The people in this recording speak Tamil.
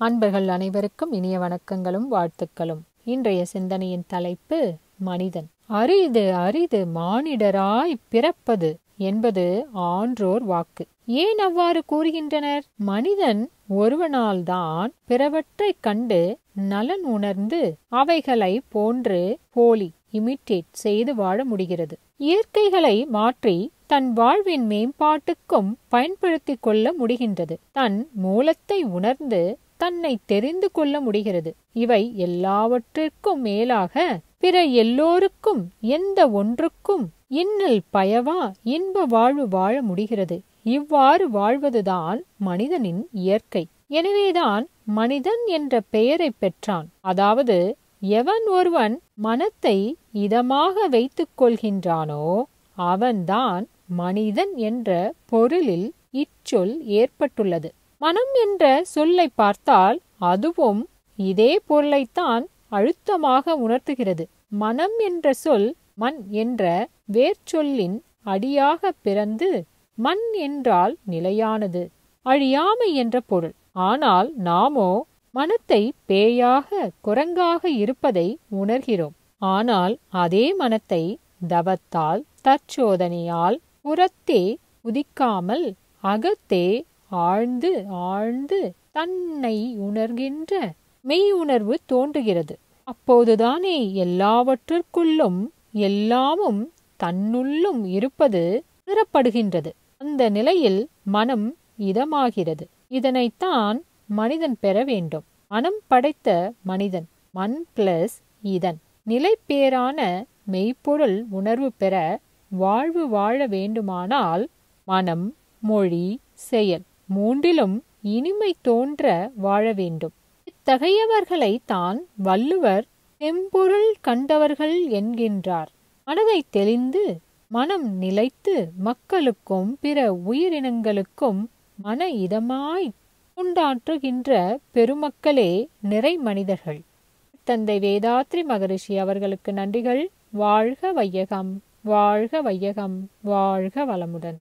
அன்பர்கள் அனைவருக்கும் இனிய வணக்கங்களும் வாழ்த்துக்களும் இன்றைய சிந்தனையின் தலைப்பு மனிதன் அரிது அரிது மானிடராய் பிறப்பது என்பது ஆன்றோர் வாக்கு ஏன் அவ்வாறு கூறுகின்றனர் மனிதன் ஒருவனால்தான் பிறவற்றைக் கண்டு நலன் உணர்ந்து அவைகளை போன்று போலி இமிட்டேட் செய்து வாழ முடிகிறது இயற்கைகளை மாற்றி தன் வாழ்வின் மேம்பாட்டுக்கும் பயன்படுத்திக் கொள்ள முடிகின்றது தன் மூலத்தை உணர்ந்து தன்னை தெரிந்து கொள்ள முடிகிறது இவை எல்லாவற்றிற்கும் மேலாக பிற எல்லோருக்கும் எந்த ஒன்றுக்கும் இன்னல் பயவா இன்ப வாழ்வு வாழ முடிகிறது இவ்வாறு வாழ்வதுதான் மனிதனின் இயற்கை எனவேதான் மனிதன் என்ற பெயரை பெற்றான் அதாவது எவன் ஒருவன் மனத்தை இதமாக வைத்துக் கொள்கின்றானோ அவன்தான் மனிதன் என்ற பொருளில் இச்சொல் ஏற்பட்டுள்ளது மனம் என்ற சொல்லை பார்த்தால் அதுவும் இதே பொருளைத்தான் அழுத்தமாக உணர்த்துகிறது மனம் என்ற சொல் மண் என்ற வேர்ச்சொல்லின் அடியாக பிறந்து மண் என்றால் நிலையானது அழியாமை என்ற பொருள் ஆனால் நாமோ மனத்தை பேயாக குரங்காக இருப்பதை உணர்கிறோம் ஆனால் அதே மனத்தை தவத்தால் தற்சோதனையால் புறத்தே உதிக்காமல் அகத்தே ஆழ்ந்து ஆழ்ந்து தன்னை உணர்கின்ற மெய் உணர்வு தோன்றுகிறது அப்போதுதானே எல்லாவற்றிற்குள்ளும் எல்லாமும் தன்னுள்ளும் இருப்பது உணரப்படுகின்றது அந்த நிலையில் மனம் இதமாகிறது இதனைத்தான் மனிதன் பெற வேண்டும் மனம் படைத்த மனிதன் மண் பிளஸ் இதன் நிலைப்பேரான மெய்ப்பொருள் உணர்வு பெற வாழ்வு வாழ வேண்டுமானால் மனம் மொழி செயல் மூன்றிலும் இனிமை தோன்ற வாழ வேண்டும் இத்தகையவர்களை தான் வள்ளுவர் செம்பொருள் கண்டவர்கள் என்கின்றார் மனதை தெளிந்து மனம் நிலைத்து மக்களுக்கும் பிற உயிரினங்களுக்கும் மன இதமாய் உண்டாற்றுகின்ற பெருமக்களே நிறை மனிதர்கள் தந்தை வேதாத்ரி மகரிஷி அவர்களுக்கு நன்றிகள் வாழ்க வையகம் வாழ்க வையகம் வாழ்க வளமுடன்